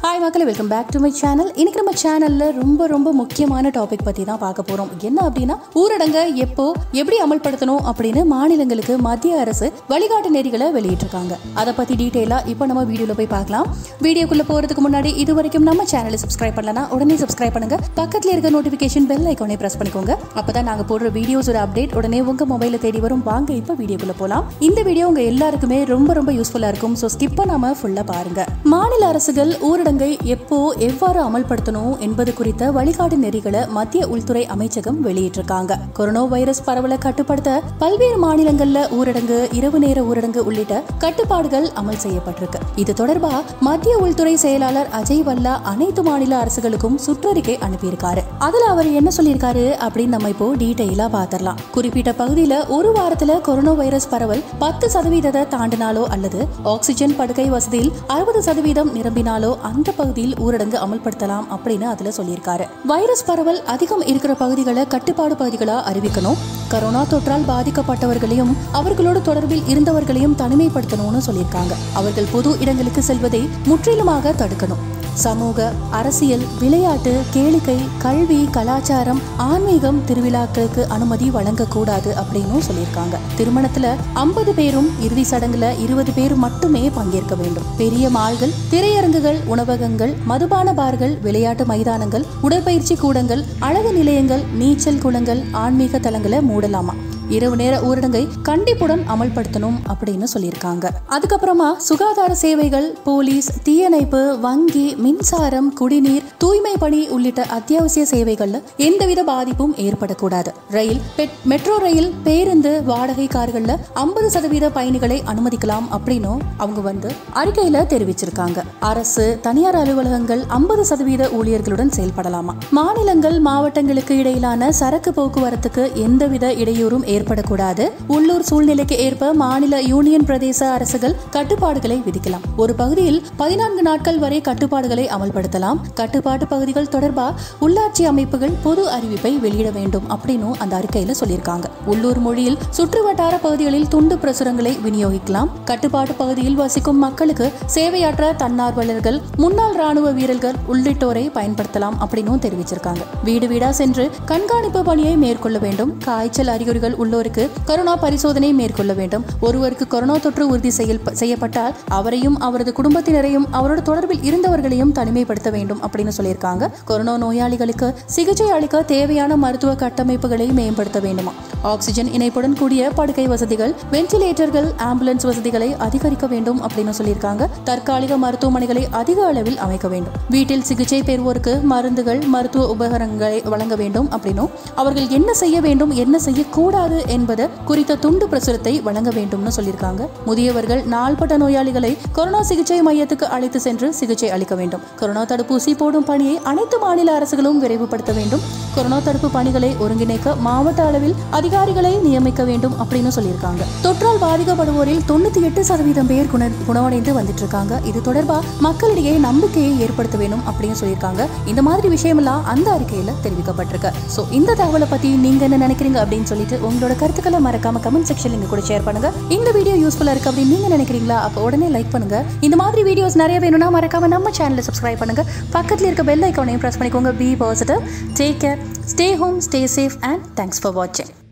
hi மக்களே welcome back to my channel இன்னைக்கு நம்ம சேனல்ல ரொம்ப ரொம்ப முக்கியமான டாபிக் பத்தி தான் பார்க்க போறோம் என்ன அப்படின்னா ஊரடங்க எப்போ எப்படி அமல்படுத்தணும் அப்படின்னு மாநிலங்களுக்கு மத்திய அரசு வழிகாட்டு நெறிகளை வெளியிட்டிருக்காங்க அதை பத்தி டீட்டெயிலா இப்போ நம்ம வீடியோல போய் பார்க்கலாம் வீடியோக்குள்ள போறதுக்கு முன்னாடி இது வரைக்கும் நம்ம சேனலை சப்ஸ்கிரைப் பண்ணலனா உடனே சப்ஸ்கிரைப் பண்ணுங்க பக்கத்துல இருக்க நோட்டிபிகேஷன் பெல் ஐக்கானே பிரஸ் பண்ணிக்கோங்க அப்பதான் நாங்க போடுற வீடியோஸோட அப்டேட் உடனே உங்க மொபைல தேடி வரும் வாங்க இப்போ வீடியோக்குள்ள போலாம் இந்த வீடியோ உங்க எல்லாருக்குமே ரொம்ப ரொம்ப யூஸ்ஃபுல்லா இருக்கும் ஸோ ஸ்கிப் பண்ணாம ஃபுல்லா பாருங்க மாநில அரசுகள் ஊரடங்கை எப்போ எவ்வாறு அமல்படுத்தணும் என்பது குறித்த வழிகாட்டு நெறிகளை மத்திய உள்துறை அமைச்சகம் வெளியிட்டிருக்காங்க கொரோனா வைரஸ் பரவலை கட்டுப்படுத்த பல்வேறு மாநிலங்கள்ல ஊரடங்கு இரவு நேர ஊரடங்கு உள்ளிட்ட கட்டுப்பாடுகள் அமல் செய்யப்பட்டிருக்கு இது தொடர்பா மத்திய உள்துறை செயலாளர் அஜய் வல்லா அனைத்து மாநில அரசுகளுக்கும் சுற்றறிக்கை அனுப்பியிருக்காரு அதுல அவர் என்ன சொல்லியிருக்காரு அப்படின்னு நம்ம இப்போ டீட்டெயிலா பாத்திரலாம் குறிப்பிட்ட பகுதியில ஒரு வாரத்துல கொரோனா வைரஸ் பரவல் பத்து சதவீதத்தை தாண்டினாலோ அல்லது ஆக்சிஜன் படுக்கை வசதியில் அறுபது சதவீதம் நிரம்பினாலோ அந்த பகுதியில் ஊரடங்கு அமல்படுத்தலாம் அப்படின்னு அதுல சொல்லியிருக்காரு வைரஸ் பரவல் அதிகம் இருக்கிற பகுதிகளை கட்டுப்பாடு பகுதிகளா அறிவிக்கணும் கரோனா தொற்றால் பாதிக்கப்பட்டவர்களையும் அவர்களோடு தொடர்பில் இருந்தவர்களையும் தனிமைப்படுத்தணும்னு சொல்லியிருக்காங்க அவர்கள் பொது இடங்களுக்கு செல்வதை முற்றிலுமாக தடுக்கணும் சமூக அரசியல் விளையாட்டு கேளிக்கை கல்வி கலாச்சாரம் ஆன்மீகம் திருவிழாக்களுக்கு அனுமதி வழங்கக்கூடாது அப்படின்னு சொல்லியிருக்காங்க திருமணத்துல ஐம்பது பேரும் இறுதி சடங்குல இருபது பேர் மட்டுமே பங்கேற்க வேண்டும் பெரிய மால்கள் திரையரங்குகள் உணவகங்கள் மதுபான பார்கள் விளையாட்டு மைதானங்கள் உடற்பயிற்சி கூடங்கள் அழகு நிலையங்கள் நீச்சல் குளங்கள் ஆன்மீக தலங்களை மூடலாமா இரவு நேர ஊரடங்கை கண்டிப்புடன் அமல்படுத்தணும் அப்படின்னு சொல்லியிருக்காங்க அதுக்கப்புறமா சுகாதார சேவைகள் போலீஸ் தீயணைப்பு வங்கி மின்சாரம் குடிநீர் தூய்மை பணி உள்ளிட்ட அத்தியாவசிய சேவைகள்ல எந்தவித பாதிப்பும் ஏற்படக்கூடாது ரயில் பெட்- மெட்ரோ ரயில் பேருந்து வாடகை கார்கள்ல ஐம்பது சதவீத பயணிகளை அனுமதிக்கலாம் அப்படின்னும் அவங்க வந்து அறிக்கையில தெரிவிச்சிருக்காங்க அரசு தனியார் அலுவலகங்கள் ஐம்பது சதவீத ஊழியர்களுடன் செயல்படலாமா மாநிலங்கள் மாவட்டங்களுக்கு இடையிலான சரக்கு போக்குவரத்துக்கு எந்தவித இடையூறும் ஏற்படக்கூடாது உள்ளூர் சூழ்நிலைக்கு ஏற்ப மாநில யூனியன் பிரதேச அரசுகள் கட்டுப்பாடுகளை விதிக்கலாம் ஒரு பகுதியில் பதினான்கு நாட்கள் வரை கட்டுப்பாடுகளை அமல்படுத்தலாம் கட்டுப்பாட்டு பகுதிகள் தொடர்பா உள்ளாட்சி அமைப்புகள் பொது அறிவிப்பை வெளியிட வேண்டும் அப்படின்னு அந்த அறிக்கையில சொல்லியிருக்காங்க உள்ளூர் மொழியில் சுற்றுவட்டார பகுதிகளில் துண்டு பிரசுரங்களை விநியோகிக்கலாம் கட்டுப்பாட்டு பகுதியில் வசிக்கும் மக்களுக்கு சேவையாற்ற தன்னார்வலர்கள் முன்னாள் ராணுவ வீரர்கள் உள்ளிட்டோரை பயன்படுத்தலாம் அப்படின்னு தெரிவிச்சிருக்காங்க வீடு வீடா சென்று கண்காணிப்பு பணியை மேற்கொள்ள வேண்டும் காய்ச்சல் அறிகுறிகள் உள்ளோருக்கு கொரோனா பரிசோதனை மேற்கொள்ள வேண்டும் ஒருவருக்கு கொரோனா தொற்று உறுதி செயல் செய்யப்பட்டால் அவரையும் அவரது குடும்பத்தினரையும் அவரோட தொடர்பில் இருந்தவர்களையும் தனிமைப்படுத்த வேண்டும் அப்படின்னு சொல்லியிருக்காங்க கொரோனா நோயாளிகளுக்கு சிகிச்சை அளிக்க தேவையான மருத்துவ கட்டமைப்புகளை மேம்படுத்த வேண்டுமா ஆக்சிஜன் இணைப்புடன் கூடிய படுக்கை வசதிகள் வென்டிலேட்டர்கள் ஆம்புலன்ஸ் வசதிகளை அதிகரிக்க வேண்டும் அப்படின்னு சொல்லியிருக்காங்க தற்காலிக மருத்துவமனைகளை அதிக அளவில் அமைக்க வேண்டும் வீட்டில் சிகிச்சை பெறுவோருக்கு மருந்துகள் மருத்துவ உபகரணங்களை வழங்க வேண்டும் அப்படின்னும் அவர்கள் என்ன செய்ய வேண்டும் என்ன செய்யக்கூடாது என்பது குறித்த துண்டு பிரசுரத்தை வழங்க வேண்டும்னு சொல்லியிருக்காங்க முதியவர்கள் நாள்பட்ட நோயாளிகளை கொரோனா சிகிச்சை மையத்துக்கு அழைத்து சென்று சிகிச்சை அளிக்க வேண்டும் கொரோனா தடுப்பூசி போடும் பணியை அனைத்து மாநில அரசுகளும் விரைவுபடுத்த வேண்டும் கொரோனா தடுப்பு பணிகளை ஒருங்கிணைக்க மாவட்ட அளவில் அதிகாரிகளை நியமிக்க வேண்டும் அப்படின்னு சொல்லியிருக்காங்க தொற்றால் பாதிக்கப்படுவோரில் தொண்ணூத்தி எட்டு சதவீதம் பேர் குண குணமடைந்து வந்துட்டு இருக்காங்க இது தொடர்பா மக்களிடையே நம்பிக்கையை ஏற்படுத்த வேண்டும் அப்படின்னு சொல்லியிருக்காங்க இந்த மாதிரி விஷயமெல்லாம் அந்த அறிக்கையில தெரிவிக்கப்பட்டிருக்கு ஸோ இந்த தகவலை பத்தி நீங்க என்ன நினைக்கிறீங்க அப்படின்னு சொல்லிட்டு உங்களோட கருத்துக்களை மறக்காம கமெண்ட் செக்ஷன்ல இங்க கூட ஷேர் பண்ணுங்க இந்த வீடியோ யூஸ்ஃபுல்லா இருக்கு அப்படின்னு நீங்க நினைக்கிறீங்களா அப்போ உடனே லைக் பண்ணுங்க இந்த மாதிரி வீடியோஸ் நிறைய வேணும்னா மறக்காம நம்ம சேனலை சப்ஸ்கிரைப் பண்ணுங்க பக்கத்துல இருக்க பெல் ஐக்கானையும் பிரஸ் பண்ணிக்கோங்க be positive take care stay home stay safe and thanks for வாட்சிங்